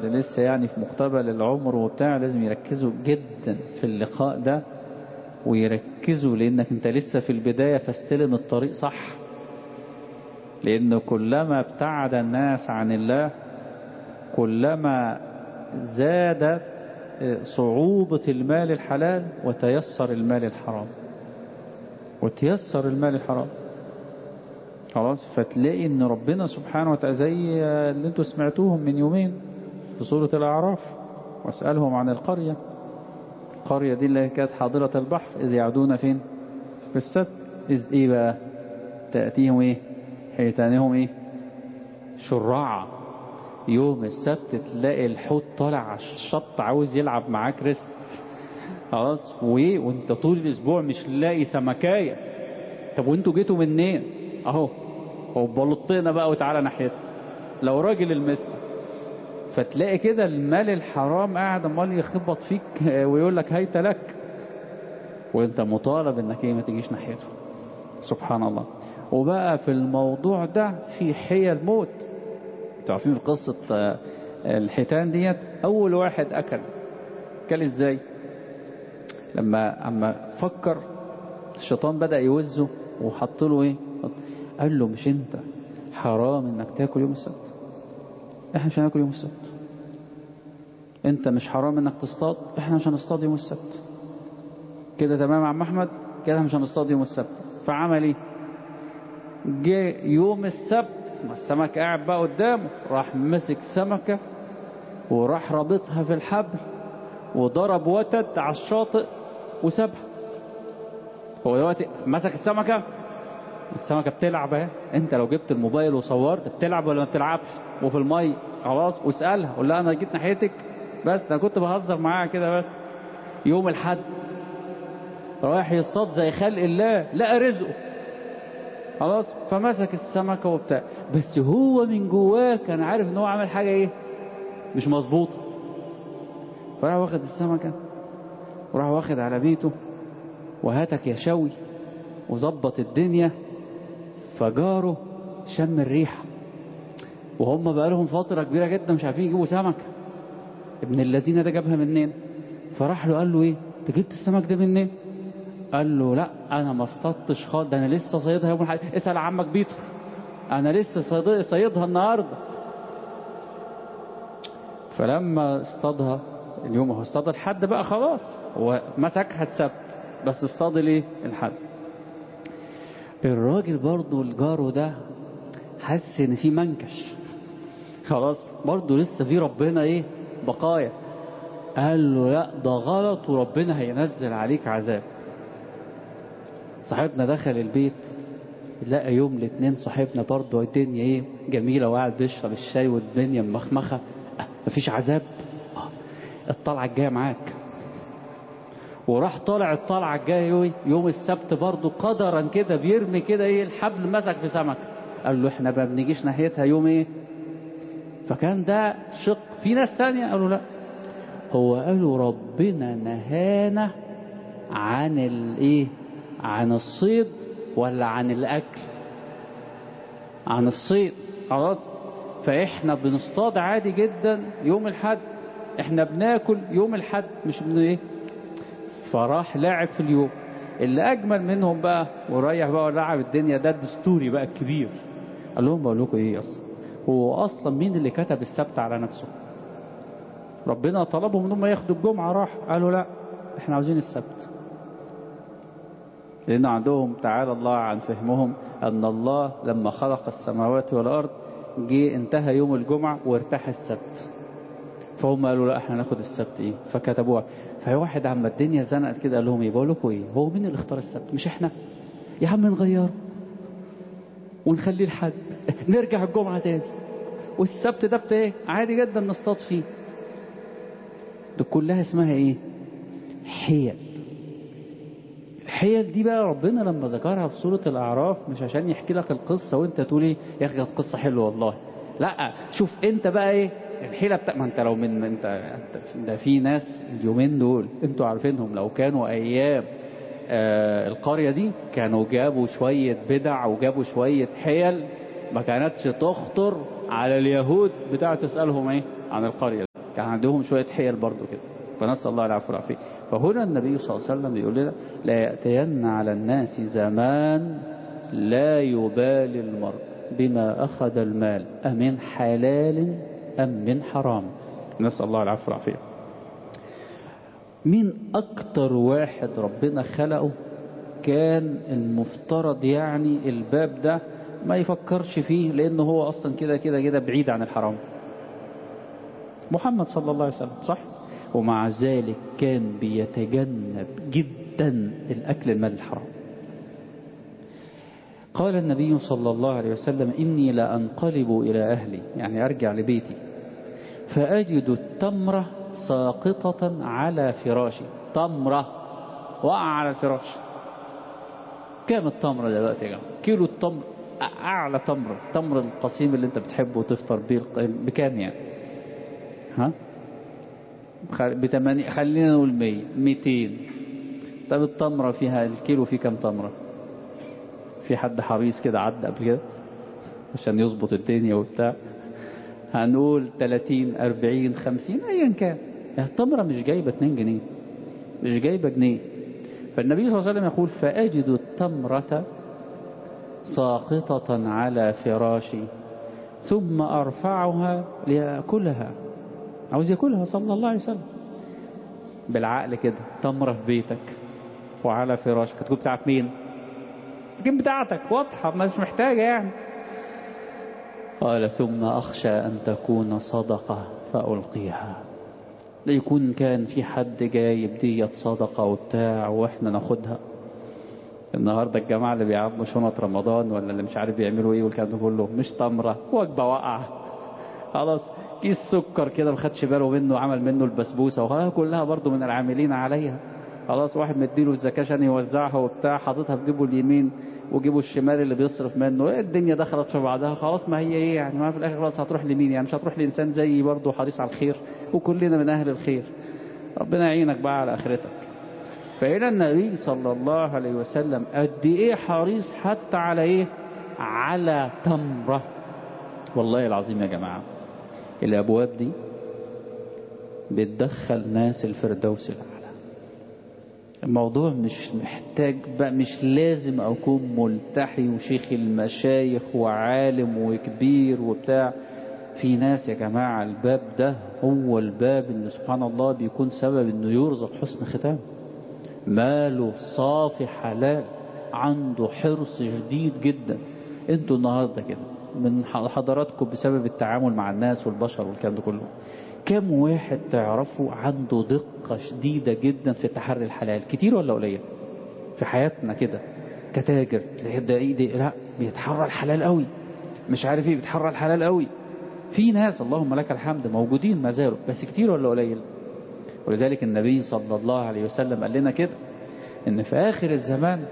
لسه يعني في مقتبل العمر وبتاع لازم يركزوا جدا في اللقاء ده ويركزوا لانك انت لسه في البداية فاستلم الطريق صح لان كلما ابتعد الناس عن الله كلما زادت صعوبة المال الحلال وتيسر المال الحرام وتيسر المال الحرام خلاص فتلاقي ان ربنا سبحانه وتعالى زي اللي انتوا سمعتوهم من يومين في سورة الأعراف واسألهم عن القرية القرية دي اللي كانت حاضرة البحر إذ يعدون فين في السبت إذ إيه بقى تأتيهم إيه حيتانهم إيه شرعا يوم السبت تلاقي الحوت طالع على الشط عاوز يلعب معاك ريست خلاص وايه وانت طول الاسبوع مش لاقي سمكايه طب وانتوا جيتوا منين اهو هو بلطينا بقى وتعالى ناحيتنا لو راجل المثل فتلاقي كده المال الحرام قاعد امال يخبط فيك ويقول لك هيت لك وانت مطالب انك ايه ما تجيش ناحيته سبحان الله وبقى في الموضوع ده في حيل موت تعرفين في قصة الحيتان ديت أول واحد أكل أكل إزاي لما أما فكر الشيطان بدأ يوزه وحط له إيه قال له مش أنت حرام إنك تاكل يوم السبت إحنا مش هناكل يوم السبت أنت مش حرام إنك تصطاد إحنا مش هنصطاد يوم السبت كده تمام يا عم أحمد كده مش هنصطاد يوم السبت فعمل إيه جه يوم السبت ما السمك قاعد بقى قدامه راح مسك سمكة وراح رابطها في الحبل وضرب وتد على الشاطئ وسابها هو دلوقتي مسك السمكة السمكة بتلعب اهي انت لو جبت الموبايل وصورت بتلعب ولا ما بتلعبش وفي المية خلاص واسألها قول لها انا جيت ناحيتك بس انا كنت بهزر معاها كده بس يوم الحد رايح يصطاد زي خلق الله لقى رزقه خلاص فمسك السمكة وبتاع بس هو من جواه كان عارف ان هو عمل حاجة ايه مش مظبوطة فراح واخد السمكة وراح واخد على بيته وهاتك يا شوي وظبط الدنيا فجاره شم الريحة وهم بقى لهم فترة كبيرة جدا مش عارفين يجيبوا سمكة ابن الذين ده جابها منين فراح له قال له ايه انت جبت السمك ده منين قال له لا انا ما اصطدتش خالص ده انا لسه صيدها يوم الحد اسال عمك بيتر انا لسه صيدها النهارده فلما اصطادها اليوم هو اصطاد الحد بقى خلاص هو مسكها السبت بس اصطاد الايه الحد الراجل برضو الجارو ده حس ان في منكش خلاص برضو لسه في ربنا ايه بقايا قال له لا ده غلط وربنا هينزل عليك عذاب صاحبنا دخل البيت لقى يوم الاثنين صاحبنا برضه الدنيا ايه جميله وقاعد بيشرب الشاي والدنيا مخمخه أه مفيش عذاب أه الطلعه الجايه معاك وراح طالع الطلعه الجايه يوم السبت برضه قدرا كده بيرمي كده ايه الحبل مسك في سمك قال له احنا ما بنجيش ناحيتها يوم ايه فكان ده شق في ناس تانية قالوا لا هو قالوا ربنا نهانا عن الايه عن الصيد ولا عن الأكل عن الصيد خلاص فإحنا بنصطاد عادي جدا يوم الحد إحنا بناكل يوم الحد مش بن إيه فراح لاعب في اليوم اللي أجمل منهم بقى وريح بقى ولعب الدنيا ده الدستوري بقى الكبير قال لهم بقول لكم إيه أصلا هو أصلا مين اللي كتب السبت على نفسه ربنا طلبهم ان هم ياخدوا الجمعة راح قالوا لا احنا عاوزين السبت لأن عندهم تعالى الله عن فهمهم أن الله لما خلق السماوات والأرض جه انتهى يوم الجمعة وارتاح السبت فهم قالوا لا احنا ناخد السبت ايه فكتبوها فهي واحد عما الدنيا زنقت كده قال لهم ايه بقول لكم ايه هو مين اللي اختار السبت مش احنا يا عم نغيره ونخليه الحد نرجع الجمعة تاني والسبت ده بتاع ايه عادي جدا نصطاد فيه ده كلها اسمها ايه حيل الحيل دي بقى ربنا لما ذكرها في سورة الأعراف مش عشان يحكي لك القصة وانت تقول ايه يا اخي كانت قصة حلوة والله لا شوف انت بقى ايه الحيلة بتاع ما انت لو من انت ده في ناس اليومين دول انتوا عارفينهم لو كانوا ايام آه القرية دي كانوا جابوا شوية بدع وجابوا شوية حيل ما كانتش تخطر على اليهود بتاع تسألهم ايه عن القرية كان عندهم شوية حيل برضو كده فنسأل الله العفو والعافية فهنا النبي صلى الله عليه وسلم بيقول لنا لا يأتين على الناس زمان لا يبالي المرء بما أخذ المال أمن حلال أم من حرام نسأل الله العفو والعافية مين أكتر واحد ربنا خلقه كان المفترض يعني الباب ده ما يفكرش فيه لأنه هو أصلا كده كده كده بعيد عن الحرام محمد صلى الله عليه وسلم صح ومع ذلك كان بيتجنب جدا الأكل المال الحرام قال النبي صلى الله عليه وسلم إني لأنقلب إلى أهلي يعني أرجع لبيتي فأجد التمرة ساقطة على فراشي تمرة وقع على الفراش كام التمرة دلوقتي يا جماعة كيلو التمر أعلى تمر تمر القصيم اللي أنت بتحبه وتفطر بيه بكام يعني ها بتمانية خلينا نقول 100 200 طب التمرة فيها الكيلو فيه كام تمرة في حد حريص كده عدى قبل كده عشان يظبط الدنيا وبتاع هنقول 30 40 50 ايا كان التمرة مش جايبة 2 جنيه مش جايبة جنيه فالنبي صلى الله عليه وسلم يقول فأجد التمرة ساقطة على فراشي ثم أرفعها ليأكلها عاوز ياكلها صلى الله عليه وسلم بالعقل كده تمرة في بيتك وعلى فراشك هتكون بتاعت مين تكون بتاعتك واضحة مش محتاجة يعني قال ثم أخشى أن تكون صدقة فألقيها يكون كان في حد جايب ديت صدقة وبتاع وإحنا ناخدها النهاردة الجماعة اللي بيعملوا شنط رمضان ولا اللي مش عارف بيعملوا ايه والكلام ده كله مش تمرة وجبة واقعة خلاص كيس سكر كده ما خدش باله منه وعمل منه البسبوسة وها كلها برضو من العاملين عليها خلاص واحد مديله الزكاة عشان يوزعها وبتاع حاططها في جيبه اليمين وجيبه الشمال اللي بيصرف منه إيه الدنيا دخلت في بعضها خلاص ما هي ايه يعني ما في الاخر خلاص هتروح لمين يعني مش هتروح لانسان زيي برضه حريص على الخير وكلنا من اهل الخير ربنا يعينك بقى على اخرتك فهنا النبي صلى الله عليه وسلم قد ايه حريص حتى على ايه على تمرة والله العظيم يا جماعة الابواب دي بتدخل ناس الفردوس الاعلى الموضوع مش محتاج بقى مش لازم اكون ملتحي وشيخ المشايخ وعالم وكبير وبتاع في ناس يا جماعة الباب ده هو الباب اللي سبحان الله بيكون سبب انه يرزق حسن ختام ماله صافي حلال عنده حرص شديد جدا انتوا النهاردة كده من حضراتكم بسبب التعامل مع الناس والبشر والكلام ده كله كم واحد تعرفه عنده دقة شديدة جدا في تحري الحلال كتير ولا قليل في حياتنا كده كتاجر ده ايدي لا بيتحرى الحلال قوي مش عارف ايه بيتحرى الحلال قوي في ناس اللهم لك الحمد موجودين ما زالوا بس كتير ولا قليل ولذلك النبي صلى الله عليه وسلم قال لنا كده ان في اخر الزمان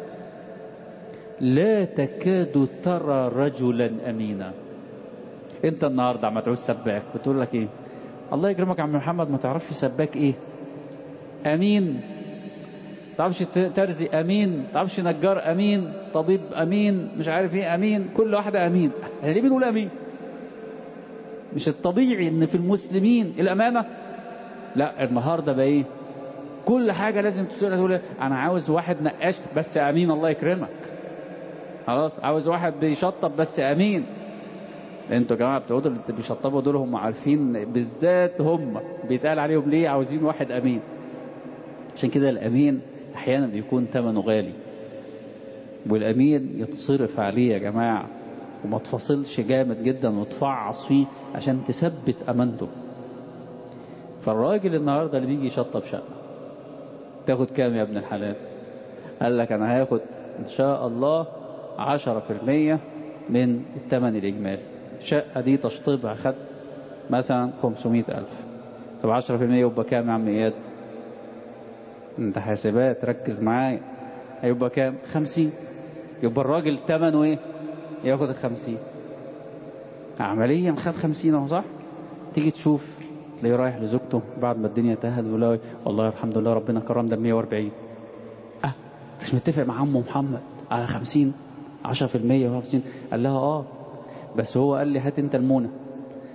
لا تكاد ترى رجلا امينا انت النهارده عم تعوز سباك بتقول لك ايه الله يكرمك يا عم محمد ما تعرفش سباك ايه امين تعرفش ترزي امين تعرفش نجار امين طبيب امين مش عارف ايه امين كل واحده امين ليه بنقول امين مش الطبيعي ان في المسلمين الامانه لا النهارده بقى ايه كل حاجه لازم تسال تقول انا عاوز واحد نقاش بس امين الله يكرمك خلاص عاوز واحد بيشطب بس امين انتوا يا جماعه بتقعدوا اللي بيشطبوا دول هم عارفين بالذات هم بيتقال عليهم ليه عاوزين واحد امين عشان كده الامين احيانا بيكون ثمنه غالي والامين يتصرف عليه يا جماعه وما تفاصلش جامد جدا وتفعص فيه عشان تثبت امانته فالراجل النهارده اللي بيجي يشطب شقه تاخد كام يا ابن الحلال قال لك انا هاخد ان شاء الله عشرة في المية من الثمن الإجمالي الشقة دي تشطيبها خد مثلا 500 ألف طب 10% يبقى كام يا عم إياد انت حاسبات ركز معايا هيبقى كام 50 يبقى الراجل ثمنه ايه ياخد ال 50 عمليا خد 50 اهو صح تيجي تشوف تلاقيه رايح لزوجته بعد ما الدنيا تهد يقول لها والله الحمد لله ربنا كرم ده 140 اه مش متفق مع عمه محمد على 50 10% و50 قال لها اه بس هو قال لي هات انت المونه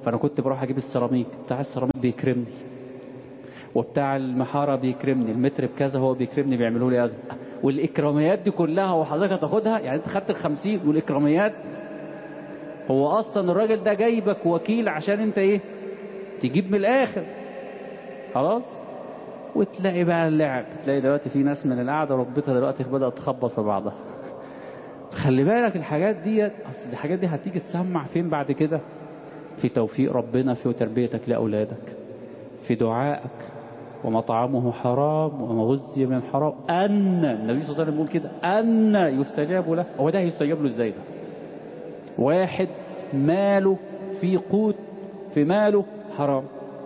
فانا كنت بروح اجيب السيراميك بتاع السيراميك بيكرمني وبتاع المحاره بيكرمني المتر بكذا هو بيكرمني بيعملوا لي ازمه والاكراميات دي كلها وحضرتك هتاخدها يعني انت خدت الخمسين والاكراميات هو اصلا الراجل ده جايبك وكيل عشان انت ايه تجيب من الاخر خلاص وتلاقي بقى اللعب تلاقي دلوقتي في ناس من القعده ركبتها دلوقتي بدات تخبط في بعضها خلي بالك الحاجات دي اصل الحاجات دي هتيجي تسمع فين بعد كده في توفيق ربنا في تربيتك لاولادك في دعائك ومطعمه حرام ومغذي من حرام ان النبي صلى الله عليه وسلم بيقول كده ان يستجاب له هو ده هيستجاب له ازاي ده واحد ماله في قوت في ماله حرام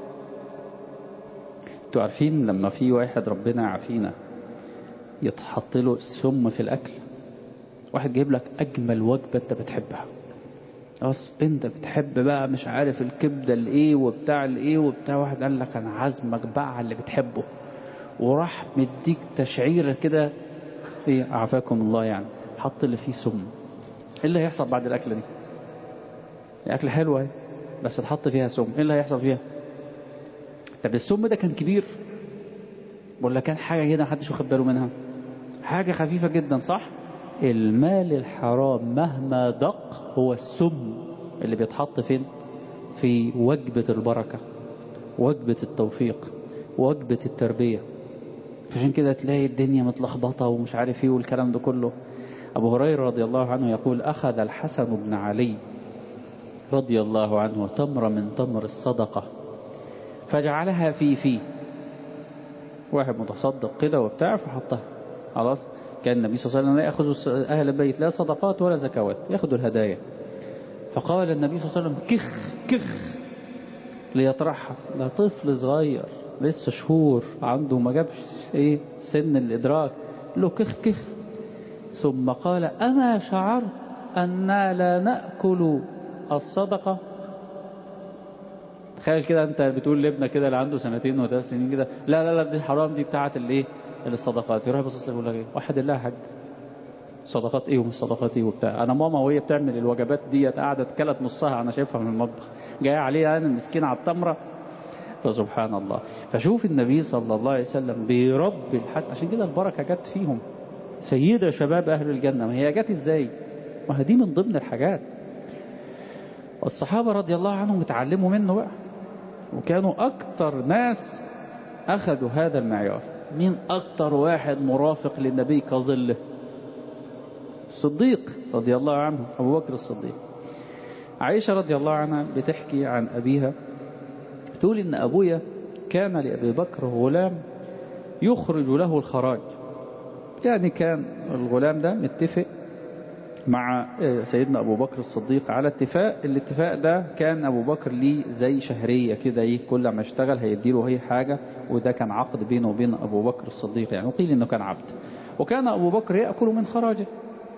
انتوا عارفين لما في واحد ربنا يعافينا يتحط له سم في الاكل واحد جايب لك اجمل وجبه انت بتحبها خلاص انت بتحب بقى مش عارف الكبده الايه وبتاع الايه وبتاع واحد قال لك انا عازمك بقى على اللي بتحبه وراح مديك تشعيره كده ايه عافاكم الله يعني حط اللي فيه سم ايه اللي هيحصل بعد الاكله دي الاكل حلوه اهي بس اتحط فيها سم ايه اللي هيحصل فيها طب السم ده كان كبير ولا كان حاجه كده محدش واخد باله منها حاجه خفيفه جدا صح المال الحرام مهما دق هو السم اللي بيتحط فين في وجبة البركة وجبة التوفيق وجبة التربية عشان كده تلاقي الدنيا متلخبطة ومش عارف ايه والكلام ده كله أبو هريرة رضي الله عنه يقول أخذ الحسن بن علي رضي الله عنه تمر من تمر الصدقة فجعلها في فيه واحد متصدق كده وبتاع فحطها خلاص كان النبي صلى الله عليه وسلم لا يأخذ أهل البيت لا صدقات ولا زكوات يأخذوا الهدايا فقال النبي صلى الله عليه وسلم كخ كخ ليطرحها ده طفل صغير لسه شهور عنده ما جابش ايه سن الإدراك له كخ كخ ثم قال أما شعرت أننا لا نأكل الصدقة تخيل كده انت بتقول لابنك كده اللي عنده سنتين وثلاث سنين كده لا لا لا دي حرام دي بتاعه الايه الصدقات يروح يبص لك يقول لك ايه واحد الله حاج صدقات ايه ومش صدقات ايه وبتاع انا ماما وهي بتعمل الوجبات ديت قعدت كلت نصها انا شايفها من المطبخ جايه عليها انا المسكين على التمره فسبحان الله فشوف النبي صلى الله عليه وسلم بيربي الحسن عشان كده البركه جت فيهم سيدة شباب اهل الجنه ما هي جت ازاي ما هي دي من ضمن الحاجات الصحابه رضي الله عنهم اتعلموا منه بقى وكانوا اكتر ناس اخذوا هذا المعيار مين أكتر واحد مرافق للنبي كظله الصديق رضي الله عنه أبو بكر الصديق عائشة رضي الله عنها بتحكي عن أبيها تقول إن أبويا كان لأبي بكر غلام يخرج له الخراج يعني كان الغلام ده متفق مع سيدنا أبو بكر الصديق على اتفاق الاتفاق ده كان أبو بكر ليه زي شهرية كده ايه كل ما اشتغل هيديله هي حاجة وده كان عقد بينه وبين أبو بكر الصديق يعني وقيل إنه كان عبد وكان أبو بكر يأكل من خراجه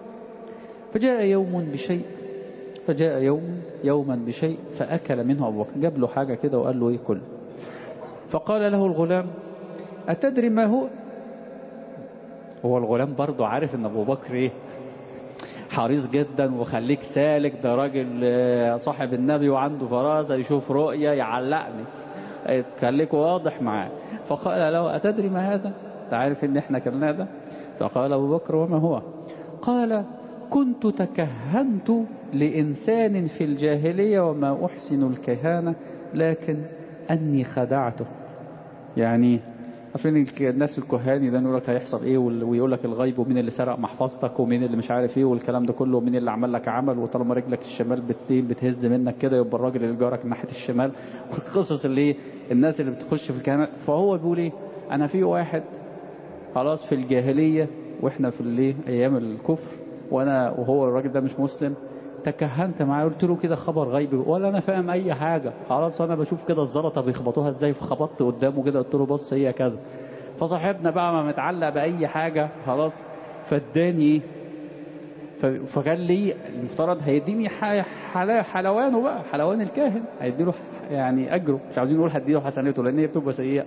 فجاء يوم بشيء فجاء يوم يوما بشيء فأكل منه أبو بكر جاب له حاجة كده وقال له ايه كل فقال له الغلام أتدري ما هو هو الغلام برضه عارف ان أبو بكر ايه حريص جدا وخليك سالك ده راجل صاحب النبي وعنده فراسة يشوف رؤية يعلقني خليك واضح معاه فقال له أتدري ما هذا تعرف ان احنا كلنا ده فقال أبو بكر وما هو قال كنت تكهنت لإنسان في الجاهلية وما أحسن الكهانة لكن أني خدعته يعني عارفين الناس الكهاني ده يقول لك هيحصل ايه ويقول لك الغيب ومين اللي سرق محفظتك ومين اللي مش عارف ايه والكلام ده كله ومين اللي عمل لك عمل وطالما رجلك الشمال بتهز منك كده يبقى الراجل اللي جارك ناحيه الشمال والقصص اللي ايه الناس اللي بتخش في الكهنه فهو بيقول ايه انا في واحد خلاص في الجاهليه واحنا في الايه ايام الكفر وانا وهو الراجل ده مش مسلم تكهنت معاه قلت له كده خبر غيبي ولا انا فاهم اي حاجة خلاص وانا بشوف كده الزلطة بيخبطوها ازاي فخبطت قدامه كده قلت له بص هي كذا فصاحبنا بقى ما متعلق باي حاجة خلاص فاداني فقال لي المفترض هيديني حلوانه بقى حلوان الكاهن هيديله يعني اجره مش عاوزين نقول هديله حسناته لان هي بتبقى سيئه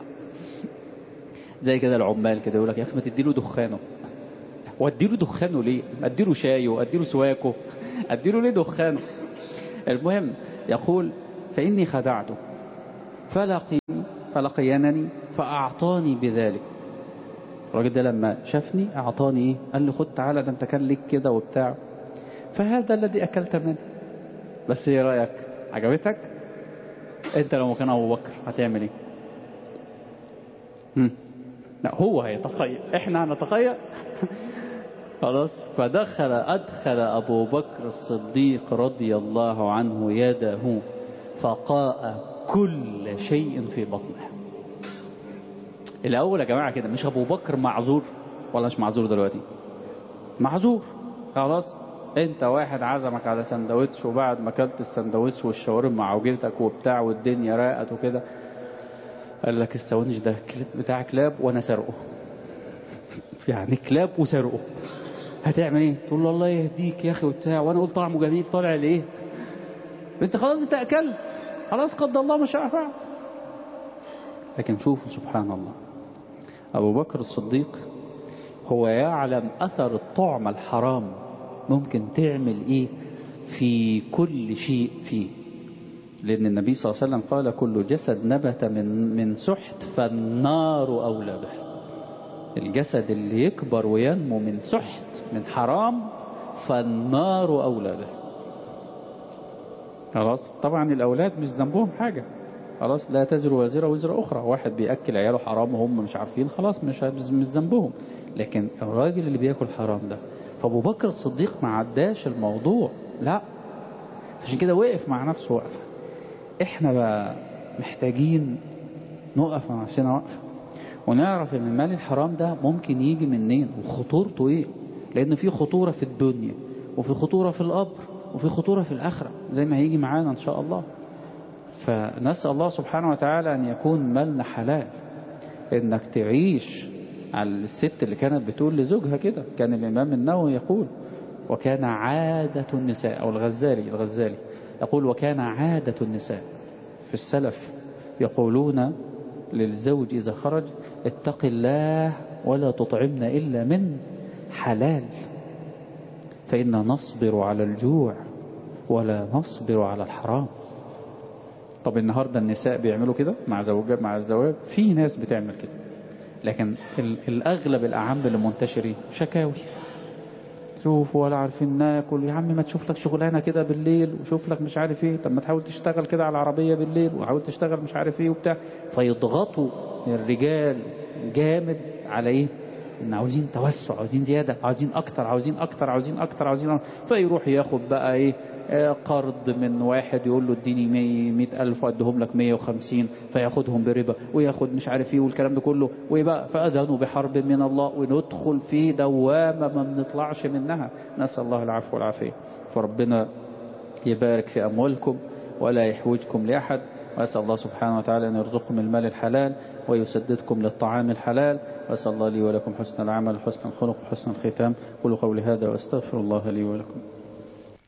زي كده العمال كده يقول لك يا اخي ما تديله دخانه واديله دخانه ليه اديله شايه اديله سواكه اديله ليه دخانه المهم يقول فإني خدعته فلقي فلقينني فأعطاني بذلك الراجل ده لما شافني أعطاني إيه قال لي خد تعالى ده أنت كان ليك كده وبتاع فهذا الذي أكلت منه بس إيه رأيك عجبتك أنت لو مكان أبو بكر هتعمل إيه هم. لا هو هيتخيل إحنا هنتخيل خلاص فدخل أدخل أبو بكر الصديق رضي الله عنه يده فقاء كل شيء في بطنه الأول يا جماعة كده مش أبو بكر معذور ولا مش معذور دلوقتي معذور خلاص انت واحد عزمك على سندوتش وبعد ما اكلت السندوتش والشاورما مع عجلتك وبتاع والدنيا راقت وكده قال لك الساندوتش ده بتاع كلاب وانا سرقه يعني كلاب وسرقه هتعمل ايه تقول له الله يهديك يا اخي وبتاع وانا قلت طعمه جميل طالع ليه انت خلاص انت اكلت خلاص قد الله ما شاء فعل لكن شوفوا سبحان الله ابو بكر الصديق هو يعلم اثر الطعم الحرام ممكن تعمل ايه في كل شيء فيه لان النبي صلى الله عليه وسلم قال كل جسد نبت من من سحت فالنار اولى به الجسد اللي يكبر وينمو من سحت من حرام فالنار أولى به خلاص طبعا الأولاد مش ذنبهم حاجة خلاص لا تزر وازرة وزر أخرى واحد بيأكل عياله حرام وهم مش عارفين خلاص مش مش ذنبهم لكن الراجل اللي بياكل حرام ده فأبو بكر الصديق ما عداش الموضوع لا عشان كده وقف مع نفسه وقفة احنا بقى محتاجين نقف مع نفسنا وقفة ونعرف ان المال الحرام ده ممكن يجي منين وخطورته ايه لان في خطورة في الدنيا وفي خطورة في القبر وفي خطورة في الاخرة زي ما هيجي معانا ان شاء الله فنسأل الله سبحانه وتعالى ان يكون مالنا حلال انك تعيش على الست اللي كانت بتقول لزوجها كده كان الامام النووي يقول وكان عادة النساء او الغزالي الغزالي يقول وكان عادة النساء في السلف يقولون للزوج إذا خرج اتق الله ولا تطعمنا إلا من حلال فإن نصبر على الجوع ولا نصبر على الحرام طب النهاردة النساء بيعملوا كده مع زوجات مع الزواج في ناس بتعمل كده لكن الأغلب الأعم اللي منتشرين شكاوي شوف ولا عارفين ناكل يا عم ما تشوف لك شغلانه كده بالليل وشوف لك مش عارف ايه طب ما تحاول تشتغل كده على العربيه بالليل وحاول تشتغل مش عارف ايه وبتاع فيضغطوا الرجال جامد على ايه ان عاوزين توسع عاوزين زياده عاوزين اكتر عاوزين اكتر عاوزين اكتر عاوزين أكتر. فيروح ياخد بقى ايه قرض من واحد يقول له اديني 100 ألف وادهم لك 150 فياخدهم بربا وياخد مش عارف ايه والكلام ده كله ويبقى فأذنوا بحرب من الله وندخل في دوامة ما بنطلعش منها نسأل الله العفو والعافية فربنا يبارك في أموالكم ولا يحوجكم لأحد وأسأل الله سبحانه وتعالى أن يرزقكم المال الحلال ويسددكم للطعام الحلال وأسأل الله لي ولكم حسن العمل حسن الخلق وحسن الختام قولوا قولي هذا وأستغفر الله لي ولكم